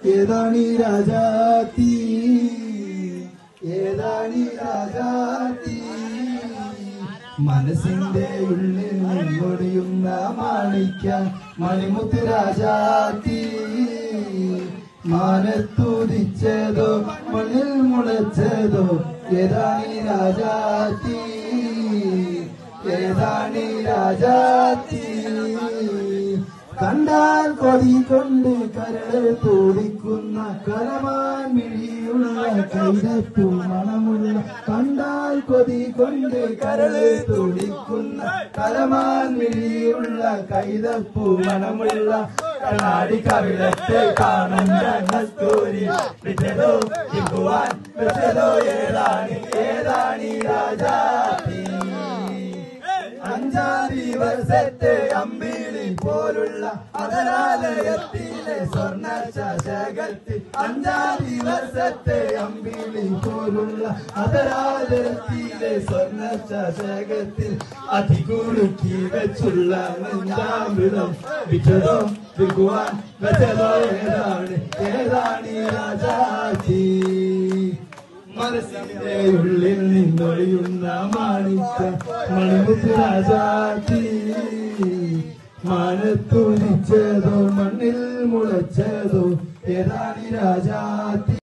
ഏതാണീ രാജാത്തി ഏതാണീ രാജാത്തി മനസ്സിന്റെ ഉള്ളിൽ നിന്നൊടിയുന്ന മാണിക്ക മണിമുത്ത് രാജാത്തി മാനത്തുദിച്ചതോ മണ്ണിൽ മുളച്ചതോ ഏതാണീ രാജാത്തി ഏതാണീ രാജാത്തി കണ്ടാൽ കൊതി കൊണ്ട് കരൾ തോടിക്കുന്ന കരമാൻ മിഴിയുള്ള കൈതപ്പൂ മണമുള്ള കണ്ടാൽ കൊതി കൊണ്ട് കരൾ തോടിക്കുന്ന കരമാൻ മിഴിയുള്ള കൈതപ്പൂ മണമുള്ള കണ്ണാടി കവിളത്തെ കാണും കണ്ണസ്തൂരി വിറ്റതോ ഹിക്കുവാൻ വെച്ചതോ ഏതാണ് ഏതാണ് രാജാത്തി അഞ്ചാം ദിവസത്തെ അമ്പിളി പോലുള്ള അതരാലയത്തിലെ സ്വർണ്ണ ചാശകത്തിൽ അഞ്ചാം ദിവസത്തെ അമ്പിളി പോലുള്ള അതരാലയത്തിലെ സ്വർണ്ണ ചാശകത്തിൽ അതികുളുക്കി വെച്ചുള്ള മഞ്ചാമൃതം വിറ്റതോ വിൽക്കുവാൻ വെച്ചതോ ഏതാണ് ഏതാണ് ഈ രാജാജി മനസ്സിന്റെ ഉള്ളിൽ നിന്നൊഴിയുന്ന മാണിക്ക മണിമുത്ത് രാജാത്തി മാനത്തുനിച്ചതോ മണ്ണിൽ മുളച്ചതോ ഏതാണി രാജാത്തി